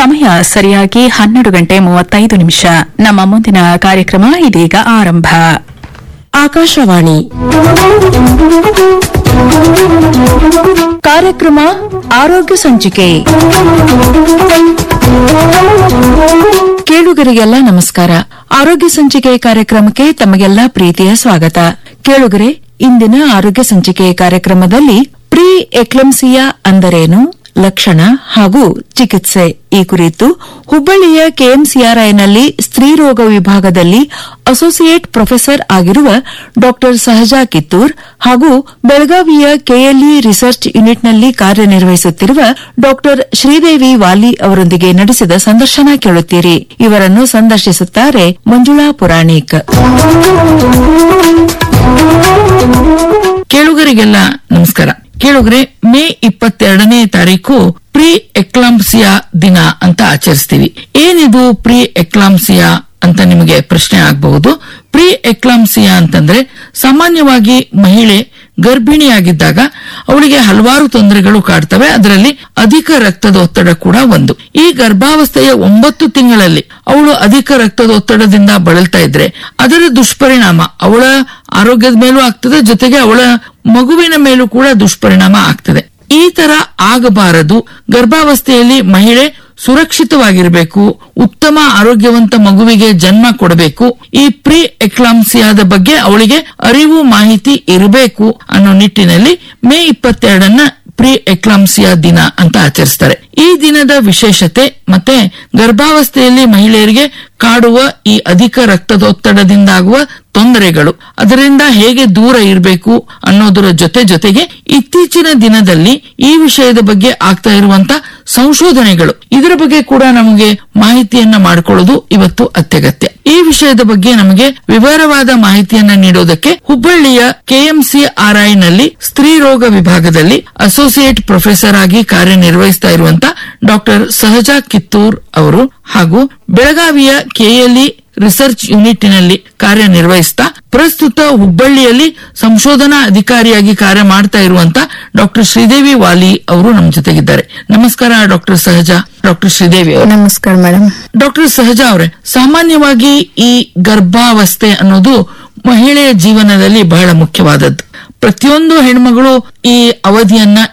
ಸಮಯ ಸರಿಯಾಗಿ ಹನ್ನೆರಡು ಗಂಟೆ ಮೂವತ್ತೈದು ನಿಮಿಷ ನಮ್ಮ ಮುಂದಿನ ಕಾರ್ಯಕ್ರಮ ಇದೀಗ ಆರಂಭ ಆಕಾಶವಾಣಿ ಕಾರ್ಯಕ್ರಮ ಆರೋಗ್ಯ ಸಂಚಿಕೆ ಕೇಳುಗರಿಗೆಲ್ಲ ನಮಸ್ಕಾರ ಆರೋಗ್ಯ ಸಂಚಿಕೆ ಕಾರ್ಯಕ್ರಮಕ್ಕೆ ತಮಗೆಲ್ಲ ಪ್ರೀತಿಯ ಸ್ವಾಗತ ಕೇಳುಗರೆ ಇಂದಿನ ಆರೋಗ್ಯ ಸಂಚಿಕೆ ಕಾರ್ಯಕ್ರಮದಲ್ಲಿ ಪ್ರೀ ಎಕ್ಲಂಸಿಯಾ ಅಂದರೇನು ಲಕ್ಷಣ ಹಾಗೂ ಚಿಕಿತ್ಸೆ ಈ ಕುರಿತು ಹುಬ್ಬಳ್ಳಿಯ ಕೆಎಂಸಿಆರ್ಐನಲ್ಲಿ ಸ್ತ್ರೀರೋಗ ವಿಭಾಗದಲ್ಲಿ ಅಸೋಸಿಯೇಟ್ ಪ್ರೊಫೆಸರ್ ಆಗಿರುವ ಡಾ ಸಹಜಾ ಕಿತ್ತೂರ್ ಹಾಗೂ ಬೆಳಗಾವಿಯ ಕೆಎಲ್ಇ ರಿಸರ್ಚ್ ಯೂನಿಟ್ನಲ್ಲಿ ಕಾರ್ಯನಿರ್ವಹಿಸುತ್ತಿರುವ ಡಾ ಶ್ರೀದೇವಿ ವಾಲಿ ಅವರೊಂದಿಗೆ ನಡೆಸಿದ ಸಂದರ್ಶನ ಕೇಳುತ್ತೀರಿ ಇವರನ್ನು ಸಂದರ್ಶಿಸುತ್ತಾರೆ ಮಂಜುಳಾ ಪುರಾಣಿಕ್ ಕೇಳುಗರಿಗೆಲ್ಲ ನಮಸ್ಕಾರ ಕೇಳುಗರೆ ಮೇ ಇಪ್ಪತ್ತೆರಡನೇ ತಾರೀಕು ಪ್ರೀ ಎಕ್ಲಾಂಸಿಯಾ ದಿನ ಅಂತ ಆಚರಿಸ್ತೀವಿ ಏನಿದು ಪ್ರೀ ಎಕ್ಲಾಂಸಿಯಾ ಅಂತ ನಿಮಗೆ ಪ್ರಶ್ನೆ ಆಗಬಹುದು ಪ್ರೀ ಎಕ್ಲಾಂಸಿಯಾ ಅಂತಂದ್ರೆ ಸಾಮಾನ್ಯವಾಗಿ ಮಹಿಳೆ ಗರ್ಭಿಣಿಯಾಗಿದ್ದಾಗ ಅವಳಿಗೆ ಹಲವಾರು ತೊಂದರೆಗಳು ಕಾಡ್ತವೆ ಅದರಲ್ಲಿ ಅಧಿಕ ರಕ್ತದ ಒತ್ತಡ ಕೂಡ ಒಂದು ಈ ಗರ್ಭಾವಸ್ಥೆಯ ಒಂಬತ್ತು ತಿಂಗಳಲ್ಲಿ ಅವಳು ಅಧಿಕ ರಕ್ತದ ಒತ್ತಡದಿಂದ ಬಳಲ್ತಾ ಇದ್ರೆ ಅದರ ದುಷ್ಪರಿಣಾಮ ಅವಳ ಆರೋಗ್ಯದ ಮೇಲೂ ಆಗ್ತದೆ ಜೊತೆಗೆ ಅವಳ ಮಗುವಿನ ಮೇಲೂ ಕೂಡ ದುಷ್ಪರಿಣಾಮ ಆಗ್ತದೆ ಈ ತರ ಆಗಬಾರದು ಗರ್ಭಾವಸ್ಥೆಯಲ್ಲಿ ಮಹಿಳೆ ಸುರಕ್ಷಿತವಾಗಿರಬೇಕು ಉತ್ತಮ ಆರೋಗ್ಯವಂತ ಮಗುವಿಗೆ ಜನ್ಮ ಕೊಡಬೇಕು ಈ ಪ್ರೀ ಎಕ್ಲಾಂಸಿಯಾದ ಬಗ್ಗೆ ಅವಳಿಗೆ ಅರಿವು ಮಾಹಿತಿ ಇರಬೇಕು ಅನ್ನೋ ನಿಟ್ಟಿನಲ್ಲಿ ಮೇ ಇಪ್ಪತ್ತೆರಡನ್ನ ಪ್ರೀ ಎಕ್ಲಾಂಸಿಯಾ ದಿನ ಅಂತ ಆಚರಿಸ್ತಾರೆ ಈ ದಿನದ ವಿಶೇಷತೆ ಮತ್ತೆ ಗರ್ಭಾವಸ್ಥೆಯಲ್ಲಿ ಮಹಿಳೆಯರಿಗೆ ಕಾಡುವ ಈ ಅಧಿಕ ರಕ್ತದೊತ್ತಡದಿಂದಾಗುವ ತೊಂದರೆಗಳು ಅದರಿಂದ ಹೇಗೆ ದೂರ ಇರಬೇಕು ಅನ್ನೋದರ ಜೊತೆ ಜೊತೆಗೆ ಇತ್ತೀಚಿನ ದಿನದಲ್ಲಿ ಈ ವಿಷಯದ ಬಗ್ಗೆ ಆಗ್ತಾ ಇರುವಂತ ಸಂಶೋಧನೆಗಳು ಇದರ ಬಗ್ಗೆ ಕೂಡ ನಮಗೆ ಮಾಹಿತಿಯನ್ನ ಮಾಡಿಕೊಳ್ಳೋದು ಇವತ್ತು ಅತ್ಯಗತ್ಯ ಈ ವಿಷಯದ ಬಗ್ಗೆ ನಮಗೆ ವಿವರವಾದ ಮಾಹಿತಿಯನ್ನ ನೀಡೋದಕ್ಕೆ ಹುಬ್ಬಳ್ಳಿಯ ಕೆಎಂಸಿ ನಲ್ಲಿ ಸ್ತ್ರೀ ರೋಗ ವಿಭಾಗದಲ್ಲಿ ಅಸೋಸಿಯೇಟ್ ಪ್ರೊಫೆಸರ್ ಆಗಿ ಕಾರ್ಯನಿರ್ವಹಿಸ್ತಾ ಇರುವಂತ ಡಾಕ್ಟರ್ ಸಹಜಾ ಕಿತ್ತೂರ್ ಅವರು ಹಾಗೂ ಬೆಳಗಾವಿಯ ಕೆಎಲ್ಇ ರಿಸರ್ಚ್ ಯೂನಿಟ್ನಲ್ಲಿ ಕಾರ್ಯನಿರ್ವಹಿಸ್ತಾ ಪ್ರಸ್ತುತ ಹುಬ್ಬಳ್ಳಿಯಲ್ಲಿ ಸಂಶೋಧನಾ ಅಧಿಕಾರಿಯಾಗಿ ಕಾರ್ಯ ಮಾಡ್ತಾ ಇರುವಂತ ಡಾಕ್ಟರ್ ಶ್ರೀದೇವಿ ವಾಲಿ ಅವರು ನಮ್ಮ ಜೊತೆಗಿದ್ದಾರೆ ನಮಸ್ಕಾರ ಡಾಕ್ಟರ್ ಸಹಜಾ ಡಾಕ್ಟರ್ ಶ್ರೀದೇವಿ ಅವರು ನಮಸ್ಕಾರ ಮೇಡಮ್ ಡಾಕ್ಟರ್ ಸಹಜಾ ಅವರೇ ಸಾಮಾನ್ಯವಾಗಿ ಈ ಗರ್ಭಾವಸ್ಥೆ ಅನ್ನೋದು ಮಹಿಳೆಯ ಜೀವನದಲ್ಲಿ ಬಹಳ ಮುಖ್ಯವಾದದ್ದು ಪ್ರತಿಯೊಂದು ಹೆಣ್ಮಗಳು ಈ ಅವಧಿಯನ್ನ